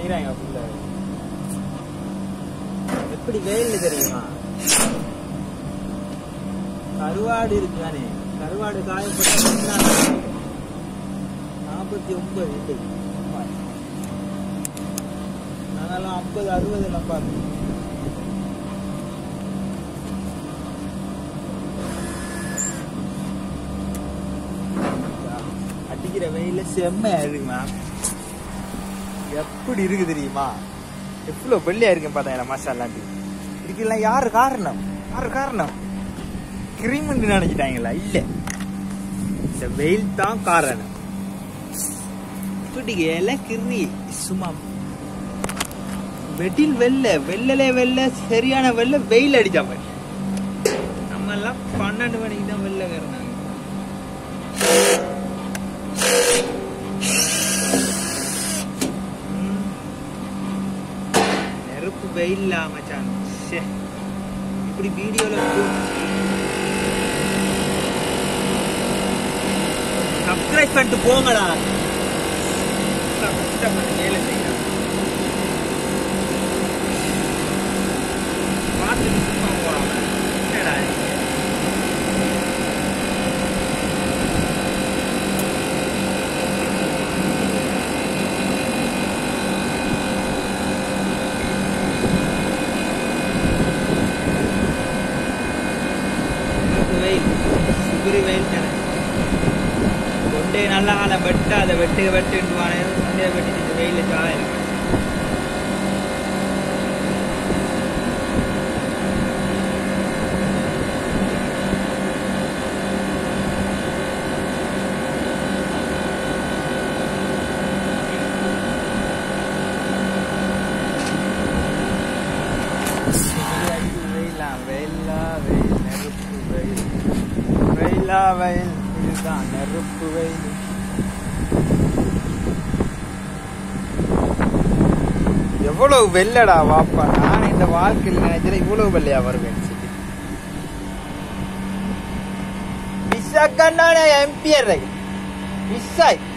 செய்யறாங்க ஃபுல்லா எப்படி வெயில் தெரியுமா கருவாடு இருக்கு தானே கருவாடு காயப்பட்ட நாற்பத்தி ஒன்பது இல்லை நாங்கெல்லாம் ஐம்பது அறுபது எல்லாம் பார்க்கணும் அடிக்கிற வெயில செம்மையா இருக்குமா எப்படி இருக்கு தெரியுமா எவ்வளவு வெள்ளையா இருக்கு பார்த்தா மசாலாண்டி இதுக்கெல்லாம் யாரு காரணம் யாரு காரணம் கிரீம்னு நினைச்சிட்டாங்களா இல்ல இந்த வெயில் தான் காரணம் இப்படி எல்லாம் கிரி சும்மா வெட்டில் வெள்ள வெள்ளலே வெள்ள சரியான வெள்ள வெயில் அடிச்சா மாதிரி நம்ம எல்லாம் பன்னெண்டு மணிக்கு தான் வெள்ள கறனாங்க நெருப்பு வெயில்ல மச்சான் ச்சே. இப்படி வீடியோல சப்ஸ்கிரைப் பண்ணிட்டு போங்கடா கஷ்டப்பட்டு வேலை செய்யலாம் பார்த்துட்டு சும்மா போகாம என்னடா நீங்க? நெருப்பு வெயில் சுகுரி வெயில் தானே கொண்டே நல்ல காலம் வெட்ட அதை வெட்டு வெட்டுவானே கொண்டே வெட்டிட்டு இந்த வெயில சாயம் வெயிலா வெயிலா வெயில் நெருப்பு வெயில் வெயிலா வெயில் இதுதான் நெருப்பு வெயில் எவ்வளவு வெள்ளடா வாப்பா நான் இந்த வாழ்க்கையில் நினைச்சல இவ்வளவு வெள்ளையா வருவேன் சொல்லி விசாக்கான எம்பியர் விசாய்